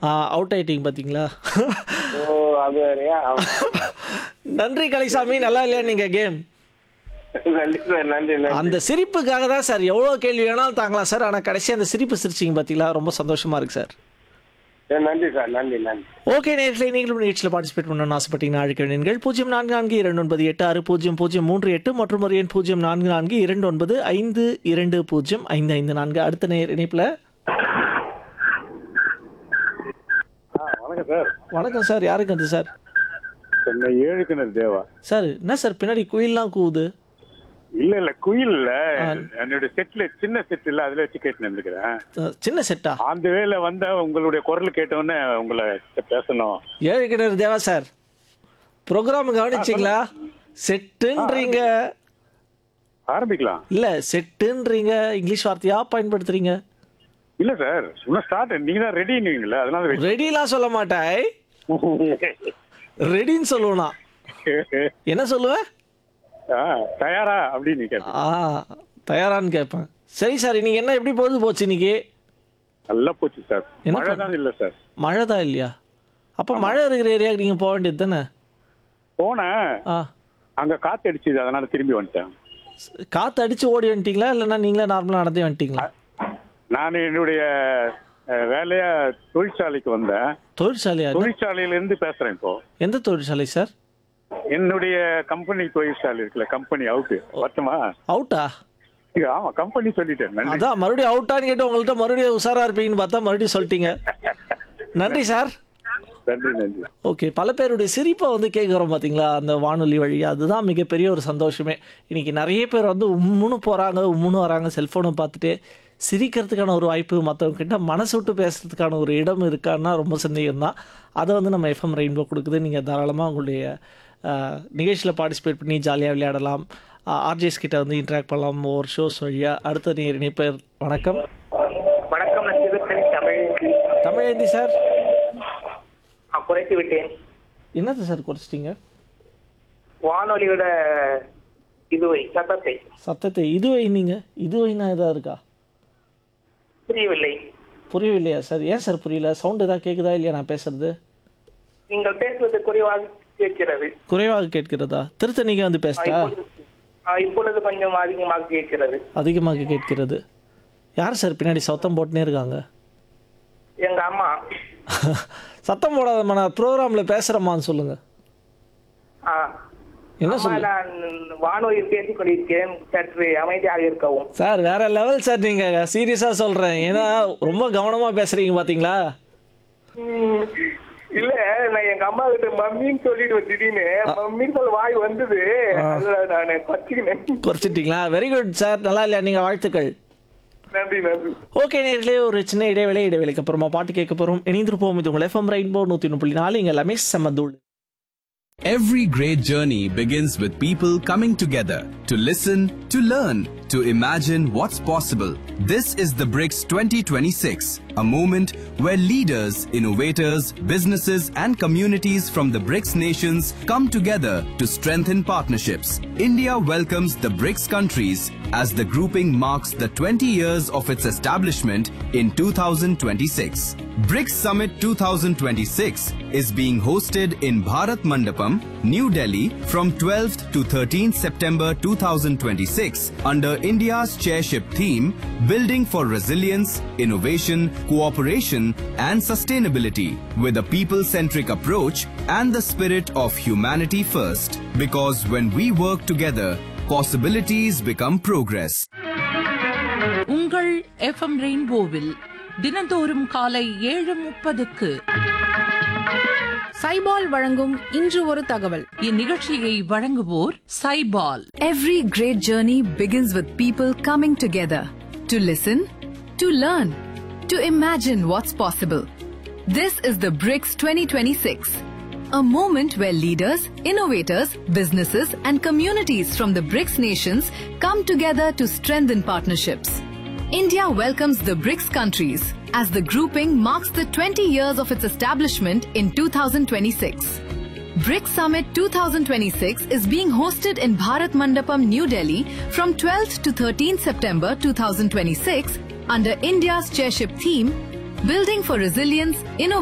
Out ஆயிட்டீங்க பார்த்தீங்களா ஓ அது வேறையா நன்றி கலைசாமி நல்லா இல்லையா நீங்கள் கேம் நன்றி சார் நன்றி நன்றி அந்த சிரிப்புக்காக தான் சார் எவ்வளோ கேள்வி வேணாலும் தாங்கலாம் சார் ஆனால் கடைசி அந்த சிரிப்பு சிரிச்சிங்க பார்த்தீங்களா ரொம்ப சந்தோஷமா இருக்கு சார் சரி, நன்றி சார் நன்றி நன்றி ஓகே நேர்களை நீங்களும் நிகழ்ச்சியில் பார்ட்டிசிபேட் பண்ணணும்னு ஆசைப்பட்டீங்கன்னா அழைக்க நீங்கள் பூஜ்ஜியம் நான்கு நான்கு இரண்டு ஒன்பது எட்டு ஆறு பூஜ்ஜியம் பூஜ்ஜியம் மூன்று எட்டு மற்றும் ஒரு எண் பூஜ்ஜியம் நான்கு நான்கு இரண்டு ஒன்பது ஐந்து இரண்டு பூஜ்ஜியம் ஐந்து ஐந்து நான்கு அடுத்த நேர் இணைப்பில் வணக்கம் சார் வணக்கம் சார் யாருக்கு அது சார் சென்னை ஏழுக்கிணர் தேவா சார் என்ன சார் பின்னாடி குயில்லாம் கூவுது இல்ல இல்ல குயில் இல்ல என்னுடைய செட்ல சின்ன செட் இல்ல அதுல வச்சு கேட்டு நின்றுக்கிறேன் அஹ், சின்ன செட்டா அந்த வேலை வந்த உங்களுடைய குரல் கேட்டவுடனே உங்களை பேசணும் ஏழு கிணறு தேவா சார் ப்ரோக்ராம் கவனிச்சிங்களா செட்டுன்றீங்க ஆரம்பிக்கலாம் இல்ல செட்டுன்றீங்க இங்கிலீஷ் வார்த்தையா பயன்படுத்துறீங்க இல்ல சார் இன்னும் ஸ்டார்ட் நீங்க தான் ரெடிங்களா அதனால wait. ரெடிலாம் சொல்ல மாட்டாய் ரெடின்னு சொல்லுவேனா என்ன சொல்லுவேன் ஆ, தயாரா அப்படின்னு கேட்டேன் ஆ தயாரான்னு கேட்பேன் சரி சார் இன்னைக்கு என்ன எப்படி பொழுது போச்சு இன்னைக்கு நல்லா போச்சு சார் என்ன மழை தான் இல்ல சார் மழை தான் இல்லையா அப்போ மழை இருக்கிற ஏரியாவுக்கு நீங்கள் போக வேண்டியது தானே போனேன் ஆ அங்க காத்து அடிச்சுது அதனால திரும்பி வந்துட்டேன் காற்று அடிச்சு ஓடி வந்துட்டீங்களா இல்லைன்னா நீங்களே நார்மலாக நடந்தே வந்துட்டீங்களா நான் என்னுடைய அஹ், வேலையா தொழிற்சாலைக்கு வந்தேன் தொழிற்சாலையா தொழிற்சாலையில இருந்து பேசுறேன் இப்போ எந்த தொழிற்சாலை சார் என்னுடைய கம்பெனி தொழிற்சாலை இருக்குல்ல கம்பெனி அவுட்டு பத்துமா அவுட்டா ஆமா கம்பெனி சொல்லிட்டேன் நன்றி அதான் மறுபடியும் அவுட்டான்னு கேட்டு உங்கள்கிட்ட மறுபடியும் உஷாரா இருப்பீங்கன்னு பார்த்தா மறுபடியும் சொல்லிட்டீங்க நன்றி சார் நன்றி நன்றி ஓகே பல பேருடைய சிரிப்பை வந்து கேட்குறோம் பார்த்தீங்களா அந்த வானொலி வழி அதுதான் மிகப்பெரிய ஒரு சந்தோஷமே இன்னைக்கு நிறைய பேர் வந்து உம்முன்னு போகிறாங்க உம்முன்னு வராங்க செல்ஃபோனை பார்த்துட்டு சிரிக்கிறதுக்கான ஒரு வாய்ப்பு மற்றவங்க கிட்ட மனசு விட்டு பேசுறதுக்கான ஒரு இடம் இருக்கான்னா ரொம்ப சந்தேகம் தான் அதை வந்து நம்ம எஃப்எம் ரெயின்போ கொடுக்குது நீங்கள் தாராளமாக உங்களுடைய நிகழ்ச்சியில் பார்ட்டிசிபேட் பண்ணி ஜாலியாக விளையாடலாம் ஆர்ஜிஎஸ் கிட்ட வந்து இன்ட்ராக்ட் பண்ணலாம் ஒரு ஷோஸ் வழியாக அடுத்த நீர் இணைப்பர் வணக்கம் வணக்கம் நான் சிவத்தனி தமிழ் தமிழேந்தி சார் குறைத்து விட்டேன் என்னது சார் குறைச்சிட்டிங்க வானொலியோட இதுவை சத்தத்தை சத்தத்தை இதுவை நீங்கள் இதுவைனா எதாவது இருக்கா புரியவில்லை புரியவில்லையா சார் ஏன் சார் புரியல சவுண்ட் ஏதாவது கேட்குதா இல்லையா நான் பேசுறது நீங்கள் பேசுவது குறைவாக கேட்கிறது குறைவாக கேட்கிறதா திருத்தணிக்கு வந்து ஆ, பேசுதா இப்பொழுது- ஆ, இப்பொழுது கொஞ்சம் அதிகமாக கேட்கிறது அதிகமாக கேட்கிறது யார் சார் பின்னாடி சத்தம் போட்டுனே இருக்காங்க எங்க அம்மா சத்தம் போடாதம்மா நான் ப்ரோக்ராமில் பேசுகிறேம்மான்னு சொல்லுங்கள் ஆ, என்ன அம்மா, சொல்லு நான் வானொலியில் பேசிக் கொண்டிருக்கிறேன் சற்று அமைதியாக இருக்கவும் சார் வேற லெவல் சார் நீங்கள் சீரியஸாக சொல்கிறேன் ஏன்னா ரொம்ப கவனமாக பேசுகிறீங்க பார்த்தீங்களா ம், இல்ல நான் எங்க அம்மா கிட்ட மம்மின்னு சொல்லிட்டு திடீர்னு மம்மின்னு சொல்ல வாய் வந்தது அதுல நான் பச்சுக்கினேன் குறைச்சிட்டிங்களா வெரி குட் சார் நல்லா இல்லையா நீங்கள் வாழ்த்துக்கள் நன்றி நன்றி ஓகே நேர்களே ஒரு சின்ன இடைவேளை இடைவேளைக்கு அப்புறமா பாட்டு கேட்க போகிறோம் இணைந்திருப்போம் இது உங்கள் எஃப்எம் ரெயின்போ நூற்றி ஒன்று புள்ளி நாலு இங்கே எல்லாமே செம்மதூள் Every great journey begins with people coming together to listen, to learn, to imagine what's possible. This is the BRICS 2026, a moment where leaders, innovators, businesses, and communities from the BRICS nations come together to strengthen partnerships. India welcomes the BRICS countries as the grouping marks the 20 years of its establishment in 2026. BRICS Summit 2026 is being hosted in Bharat Mandapam, New Delhi from 12th to 13th September 2026 under India's chairship theme Building for Resilience, Innovation, Cooperation and Sustainability with a people-centric approach and the spirit of humanity first. Because when we work together, possibilities become progress. உங்கள் FM ரெயின்போவில் தினந்தோறும் காலை ஏழு முப்பதுக்கு சைபால் வழங்கும் இன்று ஒரு தகவல் இந்நிகழ்ச்சியை வழங்குவோர் Saibol Every great journey begins with people coming together to listen, to learn, to imagine what's possible. This is the BRICS 2026, a moment where leaders, innovators, businesses, and communities from the BRICS nations come together to strengthen partnerships. India welcomes the BRICS countries as the grouping marks the 20 years of its establishment in 2026. BRICS Summit 2026 is being hosted in Bharat Mandapam, New Delhi from 12th to 13th September 2026 under India's chairship theme Building for Resilience, Innovation